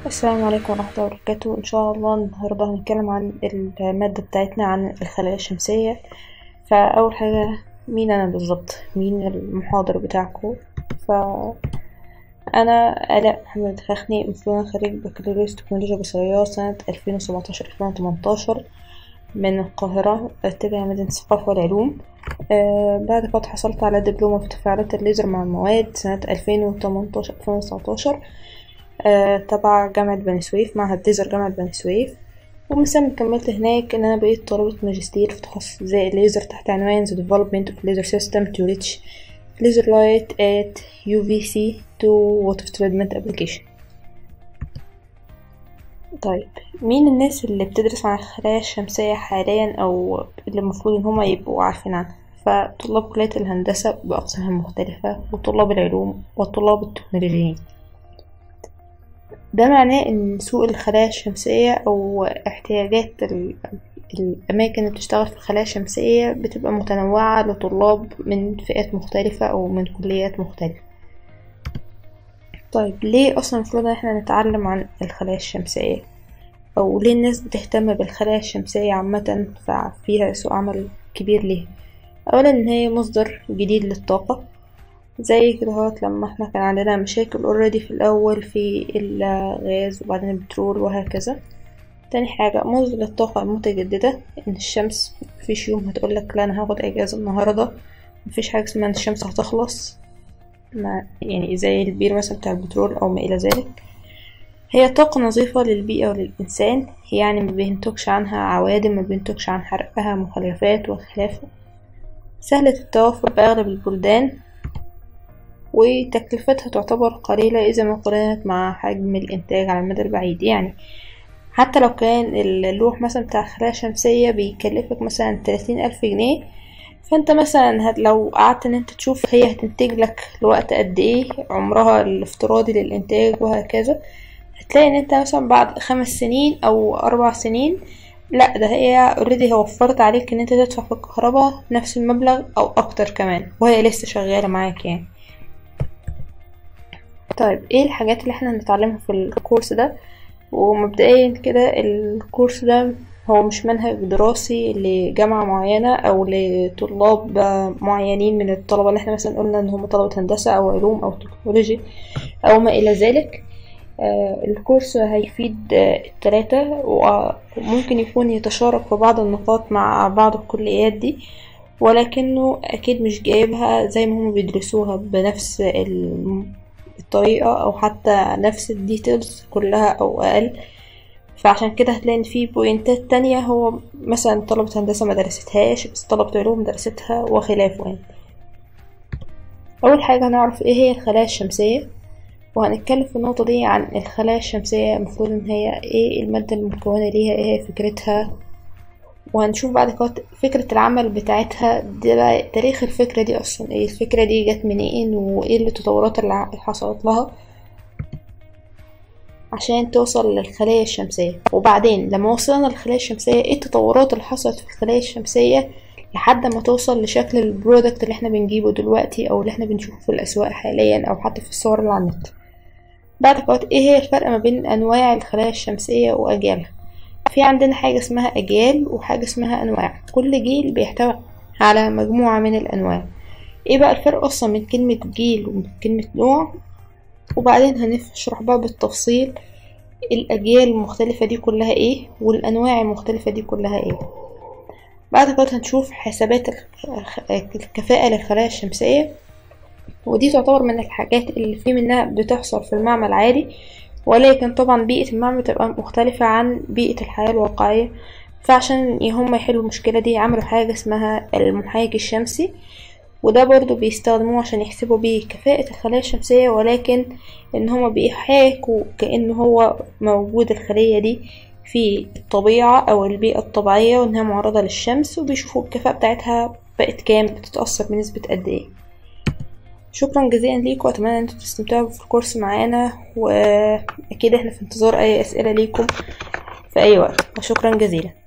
السلام عليكم ورحمة الله وبركاته إن شاء الله النهاردة هنتكلم عن المادة بتاعتنا عن الخلايا الشمسية فأول حاجة مين أنا بالظبط مين المحاضر بتاعكم فأنا آلاء محمد خاخني المفروض أنا خريج بكالوريوس تكنولوجيا بصرية سنة ألفين وسبعتاشر ألفين وتمنتاشر من القاهرة تبع مدينة الثقافة والعلوم آه بعد كده حصلت على دبلومة في تفاعلات الليزر مع المواد سنة ألفين وتمنتاشر ألفين وتسعتاشر آه تبع جامعة بني سويف معهد ليزر جامعة بني سويف ومن سنة كملت هناك إن أنا بقيت طالبة ماجستير في تخصص زي الليزر تحت عنوان The Development of Laser System to Reach Laser Light at UVC to Water Treatment Application طيب مين الناس اللي بتدرس عن الخلايا الشمسية حاليا أو اللي المفروض إن هما يبقوا عارفين عنها فطلاب كلية الهندسة بأقسامها المختلفة وطلاب العلوم والطلاب التكنولوجيين ده معناه إن سوق الخلايا الشمسية أو احتياجات الأماكن اللي بتشتغل في الخلايا الشمسية بتبقى متنوعة لطلاب من فئات مختلفة أو من كليات مختلفة طيب ليه أصلا المفروض إن احنا نتعلم عن الخلايا الشمسية أو ليه الناس بتهتم بالخلايا الشمسية عامة ففيها سوق عمل كبير ليها أولا إن هي مصدر جديد للطاقة زي كده هوت لما احنا كان عندنا مشاكل اوريدي في الأول في الغاز وبعدين البترول وهكذا تاني حاجة مصدر للطاقة المتجددة إن الشمس مفيش يوم هتقولك لا أنا هاخد أجازة النهاردة مفيش حاجة اسمها إن الشمس هتخلص ما يعني زي البير مثلا بتاع البترول أو ما إلى ذلك هي طاقة نظيفة للبيئة وللإنسان يعني ما بينتجش عنها عوادم ما بينتجش عن حرقها مخلفات وخلافه سهلة التوفر بأغلب البلدان وتكلفتها تعتبر قليلة إذا ما قارنت مع حجم الإنتاج على المدى البعيد يعني حتى لو كان اللوح مثلا بتاع خلايا شمسية بيكلفك مثلا تلاتين ألف جنيه فانت مثلا هت لو قعدت ان انت تشوف هي هتنتج لك لوقت قد ايه عمرها الافتراضي للإنتاج وهكذا هتلاقي ان انت مثلا بعد خمس سنين او اربع سنين لا ده هي اوريدي وفرت عليك ان انت تدفع في الكهرباء نفس المبلغ او اكتر كمان وهي لسه شغالة معاك يعني طيب ايه الحاجات اللي احنا هنتعلمها في الكورس ده ومبدئيا كده الكورس ده هو مش منهج دراسي لجامعة معينة أو لطلاب معينين من الطلبة اللي احنا مثلا قلنا إن هم طلبة هندسة أو علوم أو تكنولوجي أو ما إلى ذلك آه الكورس هيفيد آه التلاتة وممكن يكون يتشارك في بعض النقاط مع بعض الكليات دي ولكنه أكيد مش جايبها زي ما هم بيدرسوها بنفس الطريقة أو حتى نفس الديتيلز كلها أو أقل فعشان كده هتلاقي ان في بوينتات تانية هو مثلا طلبة هندسة ما درستهاش بس طلبة علوم درستها وخلافه يعني أول حاجة هنعرف ايه هي الخلايا الشمسية وهنتكلم في النقطة دي عن الخلايا الشمسية المفروض ان هي ايه المادة المكونة ليها ايه هي فكرتها وهنشوف بعد كده فكرة العمل بتاعتها دي بقى تاريخ الفكرة دي أصلا ايه الفكرة دي جت منين وايه التطورات اللي حصلت لها عشان توصل للخلايا الشمسية وبعدين لما وصلنا للخلايا الشمسية ايه التطورات اللي حصلت في الخلايا الشمسية لحد ما توصل لشكل البرودكت اللي احنا بنجيبه دلوقتي او اللي احنا بنشوفه في الاسواق حاليا او حتى في الصور اللي على النت بعد كده ايه هي الفرق ما بين انواع الخلايا الشمسية واجيالها في عندنا حاجة اسمها اجيال وحاجة اسمها انواع كل جيل بيحتوي على مجموعة من الانواع ايه بقى الفرق اصلا من كلمة جيل ومن كلمة نوع وبعدين هنشرح بقى بالتفصيل الأجيال المختلفة دي كلها ايه والأنواع المختلفة دي كلها ايه بعد كده هنشوف حسابات الكفاءة للخلايا الشمسية ودي تعتبر من الحاجات اللي في منها بتحصل في المعمل عادي ولكن طبعا بيئة المعمل بتبقى مختلفة عن بيئة الحياة الواقعية فعشان هم يحلوا المشكلة دي عملوا حاجة اسمها المحاكي الشمسي وده برضو بيستخدموه عشان يحسبوا بيه كفاءة الخلايا الشمسية ولكن ان هما بيحاكوا كأن هو موجود الخلية دي في الطبيعة او البيئة الطبيعية وانها معرضة للشمس وبيشوفوا الكفاءة بتاعتها بقت كام بتتأثر بنسبة قد ايه شكرا جزيلا ليكم واتمنى ان انتوا تستمتعوا في الكورس معانا واكيد احنا في انتظار اي اسئلة ليكم في اي وقت وشكرا جزيلا